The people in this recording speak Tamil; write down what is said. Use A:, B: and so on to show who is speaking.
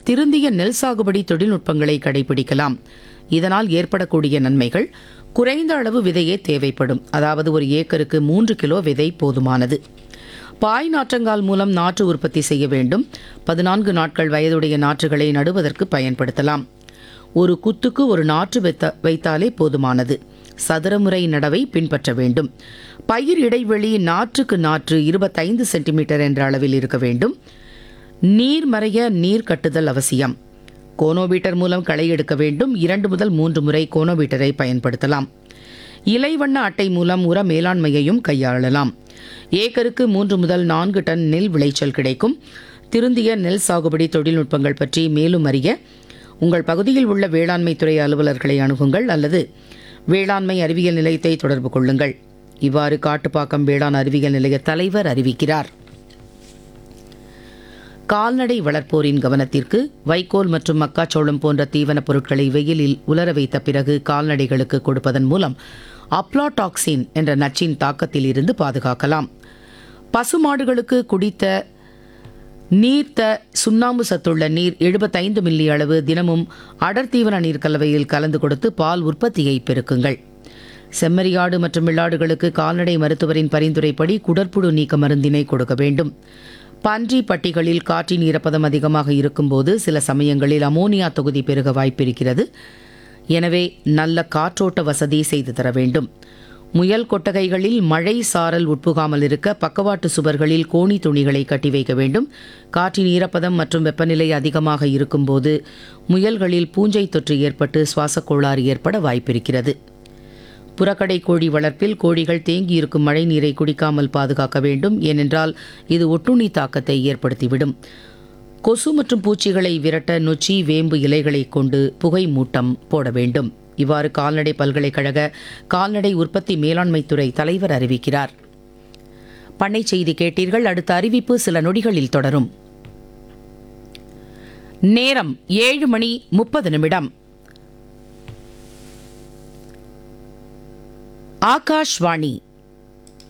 A: திருந்திய நெல் சாகுபடி தொழில்நுட்பங்களை கடைபிடிக்கலாம் இதனால் ஏற்படக்கூடிய நன்மைகள் குறைந்த அளவு விதையே தேவைப்படும் அதாவது ஒரு ஏக்கருக்கு மூன்று கிலோ விதை போதுமானது பாய் நாற்றங்கால் மூலம் நாற்று உற்பத்தி செய்ய வேண்டும் பதினான்கு நாட்கள் வயதுடைய நாற்றுகளை நடுவதற்கு பயன்படுத்தலாம் ஒரு குத்துக்கு ஒரு நாற்று வைத்த வைத்தாலே போதுமானது சதுரமுறை நடவை பின்பற்ற வேண்டும் பயிர் இடைவெளி நாற்றுக்கு நாற்று இருபத்தைந்து சென்டிமீட்டர் என்ற அளவில் இருக்க வேண்டும் நீர் மறைய நீர் கட்டுதல் அவசியம் கோனோபீட்டர் மூலம் களை எடுக்க வேண்டும் இரண்டு முதல் மூன்று முறை கோனோபீட்டரை பயன்படுத்தலாம் இலைவண்ண அட்டை மூலம் உர மேலாண்மையையும் கையாளலாம் ஏக்கருக்கு மூன்று முதல் நான்கு டன் நெல் விளைச்சல் கிடைக்கும் திருந்திய நெல் சாகுபடி தொழில்நுட்பங்கள் பற்றி மேலும் அறிய உங்கள் பகுதியில் உள்ள வேளாண்மை துறை அலுவலர்களை அணுகுங்கள் அல்லது வேளாண்மை அறிவியல் நிலையத்தை தொடர்பு கொள்ளுங்கள் இவ்வாறு காட்டுப்பாக்கம் வேளாண் அறிவியல் நிலைய தலைவர் அறிவிக்கிறார் கால்நடை வளர்ப்போரின் கவனத்திற்கு வைக்கோல் மற்றும் மக்காச்சோளம் போன்ற தீவனப் பொருட்களை வெயிலில் உலர வைத்த பிறகு கால்நடைகளுக்கு கொடுப்பதன் மூலம் அப்ளாடாக்சின் என்ற நச்சின் தாக்கத்தில் இருந்து பாதுகாக்கலாம் பசுமாடுகளுக்கு குடித்த நீர்த்த சுண்ணாம்பு சத்துள்ள நீர் எழுபத்தைந்து மில்லி அளவு தினமும் அடர்த்தீவன நீர் கலவையில் கலந்து கொடுத்து பால் உற்பத்தியை பெருக்குங்கள் செம்மறியாடு மற்றும் வெள்ளாடுகளுக்கு கால்நடை மருத்துவரின் பரிந்துரைப்படி குடற்புழு நீக்க மருந்தினை கொடுக்க வேண்டும் பன்றி பட்டிகளில் காற்றின் ஈரப்பதம் அதிகமாக இருக்கும்போது சில சமயங்களில் அமோனியா தொகுதி பெருக வாய்ப்பிருக்கிறது எனவே நல்ல காற்றோட்ட வசதி செய்து தர வேண்டும் முயல் கொட்டகைகளில் மழை சாரல் உட்புகாமல் இருக்க பக்கவாட்டு சுவர்களில் கோணி துணிகளை கட்டி வைக்க வேண்டும் காற்றின் ஈரப்பதம் மற்றும் வெப்பநிலை அதிகமாக இருக்கும்போது முயல்களில் பூஞ்சை தொற்று ஏற்பட்டு சுவாசக் கோளாறு ஏற்பட வாய்ப்பிருக்கிறது புறக்கடை கோழி வளர்ப்பில் கோழிகள் தேங்கியிருக்கும் மழை நீரை குடிக்காமல் பாதுகாக்க வேண்டும் ஏனென்றால் இது ஒட்டுண்ணி தாக்கத்தை ஏற்படுத்திவிடும் கொசு மற்றும் பூச்சிகளை விரட்ட நொச்சி வேம்பு இலைகளை கொண்டு புகை மூட்டம் போட வேண்டும் இவ்வாறு கால்நடை பல்கலைக்கழக கால்நடை உற்பத்தி மேலாண்மைத்துறை தலைவர் அறிவிக்கிறார் பண்ணை செய்தி கேட்டீர்கள் அடுத்த அறிவிப்பு சில நொடிகளில் தொடரும் நேரம் ஏழு மணி முப்பது நிமிடம் ஆகாஷ்வாணி